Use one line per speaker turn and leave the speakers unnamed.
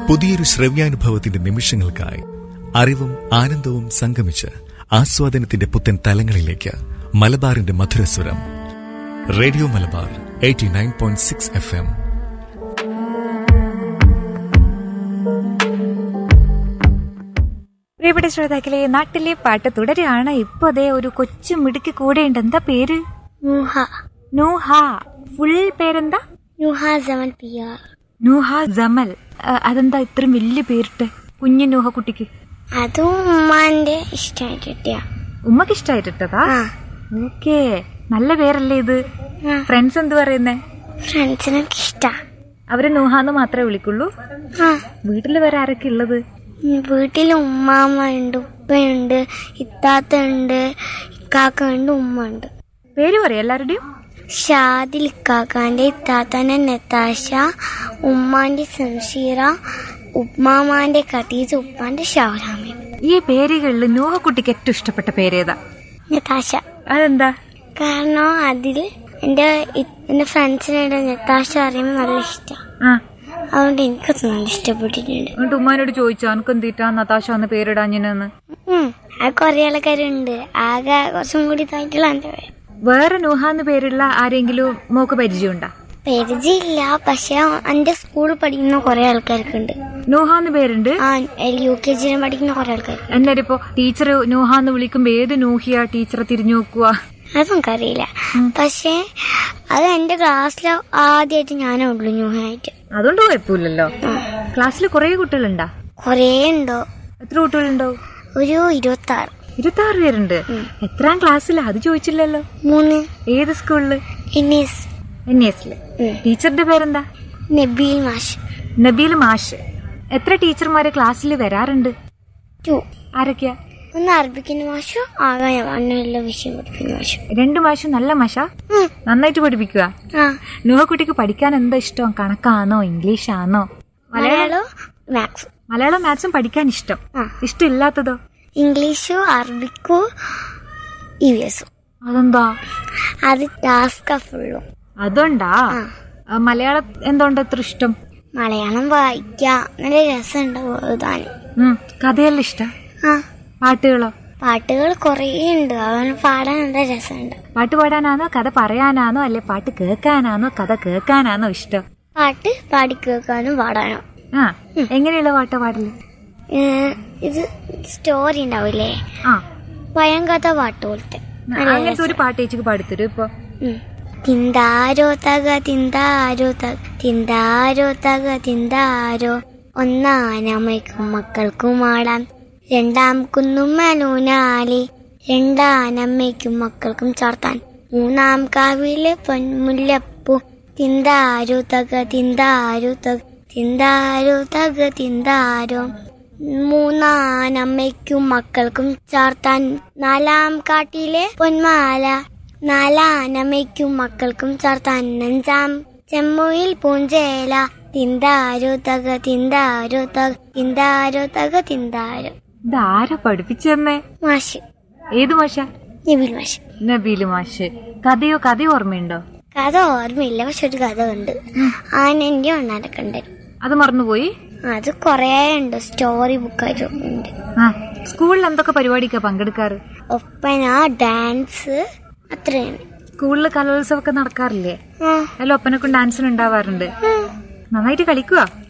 പുതിയൊരു ശ്രവ്യാനുഭവത്തിന്റെ നിമിഷങ്ങൾക്കായി അറിവും ആനന്ദവും സംഗമിച്ച് ആസ്വാദനത്തിന്റെ പുത്തൻ തലങ്ങളിലേക്ക് മലബാറിന്റെ മധുരസ്വരം radio Malabar eighty nine point six F M
പ്രിയപ്പെട്ട ശ്രോതാക്കളെ നാട്ടിലെ പാട്ട് തുടരുകയാണ് ഇപ്പൊ അതേ ഒരു കൊച്ചു മിടുക്ക് കൂടെയുണ്ട് എന്താ പേര്
നൂഹ
നൂഹ ഫുൾ പേരെന്താ
നൂഹ ജമൽ പിയ
നൂഹ ജമൽ ആ, അതെന്താ ഇത്രയും വലിയ പേരിട്ട് കുഞ്ഞു നൂഹ കുട്ടിക്ക്
അതും ഉമ്മാന്റെ ഇഷ്ടമായിട്ട് കിട്ടിയ
ഉമ്മക്ക് ഇഷ്ടായിട്ടിട്ടതാ
ആ
ഓക്കേ നല്ല പേരല്ലേ ഇത്
ആ.
ഫ്രണ്ട്സ് എന്ത് പറയുന്നേ
ഫ്രണ്ട്സിനൊക്കെ ഇഷ്ടാ
അവര് നൂഹാന്ന് മാത്രമേ വിളിക്കുള്ളൂ
ആ
വീട്ടില് വേറെ ആരൊക്കെ ഉള്ളത്
ഉം, വീട്ടിൽ ഉമ്മാമ്മ ഉണ്ട് ഉപ്പയുണ്ട് ഇത്താത്ത ഉണ്ട് ഇക്കാക്ക ഉണ്ട് ഉമ്മ ഉണ്ട്
പേര് പറയാം എല്ലാവരുടെയും
ഷാദിൽ ഇക്കാക്കാന്റെ ഇത്താത്തന്റെ നെത്താശ ഉമ്മാന്റെ സംഷീറ ഉമ്മാമാന്റെ ഖദീജ ഉപ്പാന്റെ ഷാവലാമി
ഈ പേരുകളിൽ നൂഹ കുട്ടിക്ക് ഏറ്റവും ഇഷ്ടപ്പെട്ട പേരേതാ
നെത്താശ
അതെന്താ
കാരണം അതിൽ എൻ്റെ ഇ- എൻ്റെ ഫ്രണ്ട്സിനായിട്ട് നെത്താശ അറിയുമ്പോൾ നല്ല ഇഷ്ടമാണ്
ആ
അതുകൊണ്ട് എനിക്കത് നല്ല ഇഷ്ടപ്പെട്ടിട്ടുണ്ട്
എന്നിട്ട് ഉമ്മാനോട് ചോദിച്ചോ എനക്ക് എന്തിട്ടാ നതാശ എന്ന് പേരിടാഞ്ഞെന്ന്
ഉം. ആ കുറേ ആൾക്കാരുണ്ട് ആകെ കുറച്ചും കൂടി ഇതായിട്ടുള്ള എൻ്റെ പേര്
വേറെ നൂഹ എന്ന് പേരുള്ള ആരെങ്കിലും മോക്ക് പരിചയമുണ്ടാ
പരിചയമില്ല പക്ഷെ എൻ്റെ സ്കൂളിൽ പഠിക്കുന്ന കുറേ ആൾക്കാർക്കുണ്ട്
നൂഹ എന്ന് പേരുണ്ട്
ആ യു കെ ജിയിലും പഠിക്കുന്ന കുറേ ആൾക്കാർ
എന്നാലും ഇപ്പൊ ടീച്ചർ നൂഹ എന്ന് വിളിക്കുമ്പോ ഏത് നൂഹിയാ ടീച്ചറെ തിരിഞ്ഞു നോക്കുക
അതൊന്നും അറിയില്ല പക്ഷേ അത് എൻ്റെ ക്ലാസ്സിൽ ആദ്യമായിട്ട് ഞാനേ ഉള്ളൂ ന്യൂഹായിട്ട്
അതുകൊണ്ട് കുഴപ്പമില്ലല്ലോ ക്ലാസ്സിൽ കുറെ കുട്ടികളുണ്ടാ
കുറേ ഉണ്ടോ
എത്ര കുട്ടികളുണ്ടാവും
ഒരു ഇരുപത്തി ആറ്
ഇരുപത്തി ആറ് പേരുണ്ട് എത്രാം ക്ലാസ്സിലാ അത് ചോദിച്ചില്ലല്ലോ
മൂന്ന്
ഏത് സ്കൂളില്
ഇനീസ്
എൻ എസില് ടീച്ചറുടെ പേരെന്താ
നബീൽ മാഷ്
നബീൽ മാഷ് എത്ര ടീച്ചർമാര് ക്ലാസ്സിൽ വരാറുണ്ട്
ടു
ആരൊക്കെയാ
ഒന്ന് അറബിക്കിന് മാഷും ആകെ അന്നെല്ലാം വിഷയം പഠിപ്പിക്കുന്ന മാഷും
രണ്ടു മാഷും നല്ല മാഷ
ഉം.
നന്നായിട്ട് പഠിപ്പിക്കുക
ആ
നൂഹക്കുട്ടിക്ക് പഠിക്കാൻ എന്താ ഇഷ്ടം കണക്കാണോ ഇംഗ്ലീഷാണോ
മലയാളം മാത്സ്
മലയാളം മാത്സും പഠിക്കാൻ ഇഷ്ടം
ആ.
ഇഷ്ടമില്ലാത്തതോ
ഇംഗ്ലീഷും അറബിക്കും ഇ വി എസും
അതെന്താ
അത് ടാസ്കാ ഫുള്ളും
അതുകൊണ്ടാ ആ, മലയാളം എന്തുകൊണ്ട് എത്ര ഇഷ്ടം
മലയാളം വായിക്കാം നല്ല രസമുണ്ടാവും എഴുതാൻ
ഉം, കഥയെല്ലാം ഇഷ്ട
ആ
പാട്ടുകളോ
പാട്ടുകൾ കുറേ ഉണ്ട് അവന് പാടാൻ നല്ല രസമുണ്ട്
പാട്ട് പാടാനാണോ കഥ പറയാനാണോ അല്ലെ പാട്ട് കേൾക്കാനാണോ കഥ കേൾക്കാനാണോ ഇഷ്ടം
പാട്ട് പാടി കേൾക്കാനും പാടാനും
ആ എങ്ങനെയുള്ള പാട്ടാ പാടല്
ഏ, ഇത് സ്റ്റോറി ഉണ്ടാവില്ലേ
ആ
പഴം കഥ പാട്ട് പോലത്തെ നല്ല
അങ്ങനത്തെ ഒരു പാട്ട് ചേച്ചിക്ക് പാടിത്തരും ഇപ്പൊ
ഉം. തിന്താരോ തക തിന്താരോ തക തിന്താരോ തക തിന്താരോ ഒന്നാനമ്മയ്ക്കും മക്കൾക്കും ആടാം രണ്ടാം കുന്നും മനൂനാലി രണ്ടാനമ്മയ്ക്കും മക്കൾക്കും ചാർത്താൻ മൂന്നാം കാവിലെ പൊന്മുല്ലപ്പൂ തിന്താരോ തക തിന്താരോ തക തിന്താരോ തക തിന്താരോ മൂന്നാനമ്മയ്ക്കും മക്കൾക്കും ചാർത്താൻ നാലാം കാട്ടിലെ പൊന്മാല നാലാനമ്മയ്ക്കും മക്കൾക്കും ചാർത്താൻ അഞ്ചാം ചെമ്മുയിൽ പൂഞ്ചേല തിന്താരോ തക തിന്താരോ തക തിന്താരോ തക തിന്താരോ
ഇതാരാ പഠിപ്പിച്ചു തന്നെ
മാഷ്
ഏത് മാഷ
നബിൽ മാഷ്
നബീല് മാഷ് കഥയോ കഥയോ ഓർമ്മയുണ്ടോ
കഥ ഓർമ്മയില്ല പക്ഷെ ഒരു കഥ ഉണ്ട് ആനന്റെ ഒന്നാരൊക്കെ ഉണ്ട്
അത് മറന്നുപോയി
അത് കുറേ ഉണ്ട് സ്റ്റോറി ബുക്കായിട്ട് ഉണ്ട്
ആ സ്കൂളിൽ എന്തൊക്കെ പരിപാടിക്കാ പങ്കെടുക്കാറ്
ഒപ്പന ഡാൻസ് അത്രയാണ്
സ്കൂളിൽ കലോത്സവമൊക്കെ നടക്കാറില്ലേ
ആ
അല്ല ഒപ്പനക്കും ഡാൻസിനും ഉണ്ടാവാറുണ്ട്
ഉം.
നന്നായിട്ട് കളിക്കുക